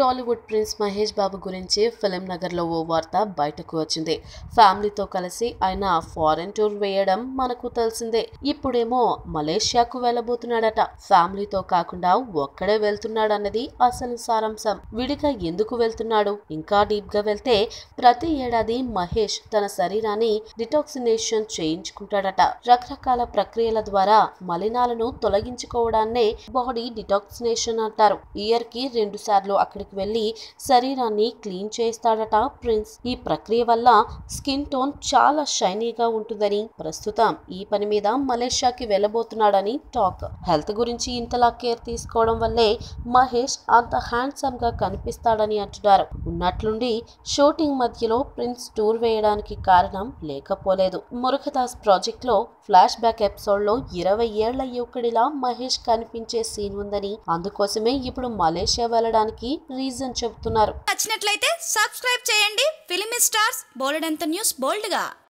Tollywood prince Mahesh బాబు గురించి film నగర్లో ఓ వార్త బయటకు వచ్చింది ఫ్యామిలీతో కలిసి ఆయన ఫారెన్ టూర్ వేయడం మనకు తెలిసిందే ఇప్పుడేమో మలేషియాకు వెళ్ళబోతున్నాడట ఫ్యామిలీతో కాకుండా ఒక్కడే వెళ్తున్నాడన్నది అసలు సారాంశం విడిగా ఎందుకు వెళ్తున్నాడు ఇంకా డీప్ గా వెళ్తే ప్రతి ఏడాది మహేష్ తన శరీరాన్ని డిటాక్సినేషన్ చేయించుకుంటాడట రకరకాల ప్రక్రియల ద్వారా మలినాలను తొలగించుకోవడాన్నే బాడీ డిటాక్సినేషన్ అంటారు ఇయర్ కి రెండు సార్లు అక్కడికి వెళ్లి శరీరాన్ని క్లీన్ చేస్తాడట ప్రిన్స్ ఈ ప్రక్రియ వల్ల స్కిన్ టోన్ చాలా షైనీగా ఉంటుందని ప్రస్తుతం ఈ పని మీద మలేషియాకి వెళ్ళబోతున్నాడని టాక్ హెల్త్ గురించి ఇంతలా కేర్ తీసుకోవడం వల్లే మహేష్ అంత హ్యాండ్సమ్ గా కనిపిస్తాడని అంటున్నారు ఉన్నట్లుండి షూటింగ్ మధ్యలో ప్రిన్స్ టూర్ వేయడానికి కారణం లేకపోలేదు మురుఖదాస్ ప్రాజెక్ట్ లో ఫ్లాష్ బ్యాక్ ఎపిసోడ్ లో ఇరవై ఏళ్ల యువకుడిలా మహేష్ కనిపించే సీన్ ఉందని అందుకోసమే ఇప్పుడు మలేషియా వెళ్ళడానికి రీజన్ చెబుతున్నారు నచ్చినట్లయితే సబ్స్క్రైబ్ చేయండి ఫిలిమి స్టార్స్ బోలెడంత న్యూస్ బోల్డ్గా